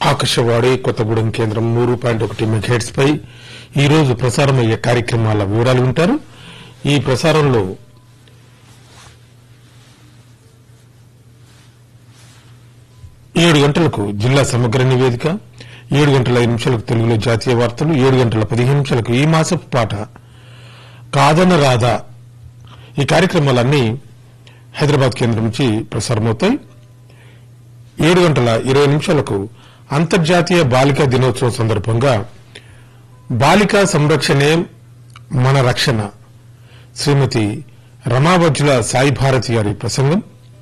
ఆకాశవాణి కొత్తగూడెం కేంద్రం నూరు పాయింట్ ఒకటి మెగాహెట్స్ పై ఈ రోజు ప్రసారమయ్యే కార్యక్రమాల వివరాలు వింటారు ఈ ప్రసారంలో ఏడు గంటలకు జిల్లా సమగ్ర నివేదిక ఏడు గంటల ఐదు నిమిషాలకు తెలుగులో జాతీయ వార్తలు ఏడు గంటల పదిహేను నిమిషాలకు ఈ మాసపు పాట కాదన రాదా ఈ కార్యక్రమాలన్నీ హైదరాబాద్ కేంద్రం నుంచి ప్రసారమవుతాయి ఏడు గంటల ఇరవై నిమిషాలకు అంతర్జాతీయ బాలికా దినోత్సవం సందర్భంగా బాలికా సంరక్షణే మన రక్షణ శ్రీమతి రమావజ్జుల సాయి భారతి గారి ప్రసంగం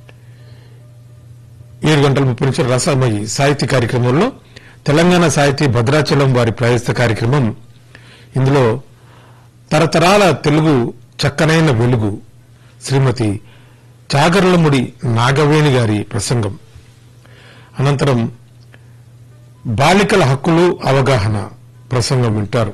ఏడు గంటల ముప్పై నిమిషాలు రసమయి సాహిత్య కార్యక్రమంలో తెలంగాణ సాహితీ భద్రాచలం వారి ప్రయత్న కార్యక్రమం ఇందులో తరతరాల తెలుగు చక్కనైన వెలుగు శ్రీమతి చాగర్లముడి నాగవేణి గారి ప్రసంగం అనంతరం బాలికల హక్కులు అవగాహన ప్రసంగం వింటారు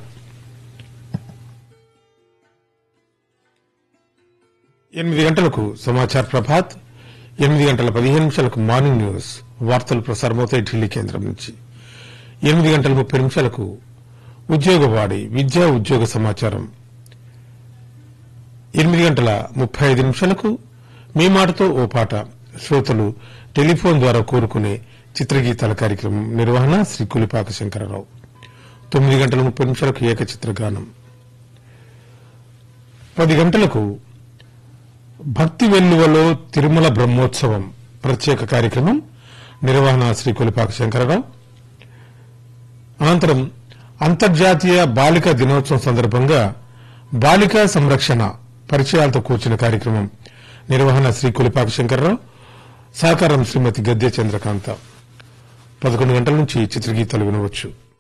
ఎనిమిది గంటలకు సమాచార్ ప్రభాత్ ఎనిమిది గంటల పదిహేను నిమిషాలకు మార్నింగ్ న్యూస్ వార్తలు ప్రసారమవుతాయి ఢిల్లీ కేంద్రం నుంచి ఎనిమిది గంటల ముప్పై నిమిషాలకు ఉద్యోగవాడి విద్యా ఉద్యోగ సమాచారం ఎనిమిది గంటల ముప్పై ఐదు నిమిషాలకు మీ మాటతో ఓ పాట శ్రోతలు టెలిఫోన్ ద్వారా కోరుకునే చిత్రగీతాల కార్యక్రమం నిర్వహణ శ్రీ కులిపాక శంకరరావు తొమ్మిది గంటల ముప్పై నిమిషాలకు ఏకచిత్ర గానం పది గంటలకు భక్తి వెల్లువలో తిరుమల బ్రహ్మోత్సవం ప్రత్యేక కార్యక్రమం నిర్వహణ శ్రీ కొలిపాక శంకరరావు అనంతరం అంతర్జాతీయ బాలికా దినోత్సవం సందర్భంగా బాలికా సంరక్షణ పరిచయాలతో కూర్చున్న కార్యక్రమం నిర్వహణ శ్రీ కొలిపాక శంకరరావు సహకారం శ్రీమతి గద్దె చంద్రకాంత పదకొండు గంటల నుంచి చిత్రగీతాలు వినవచ్చు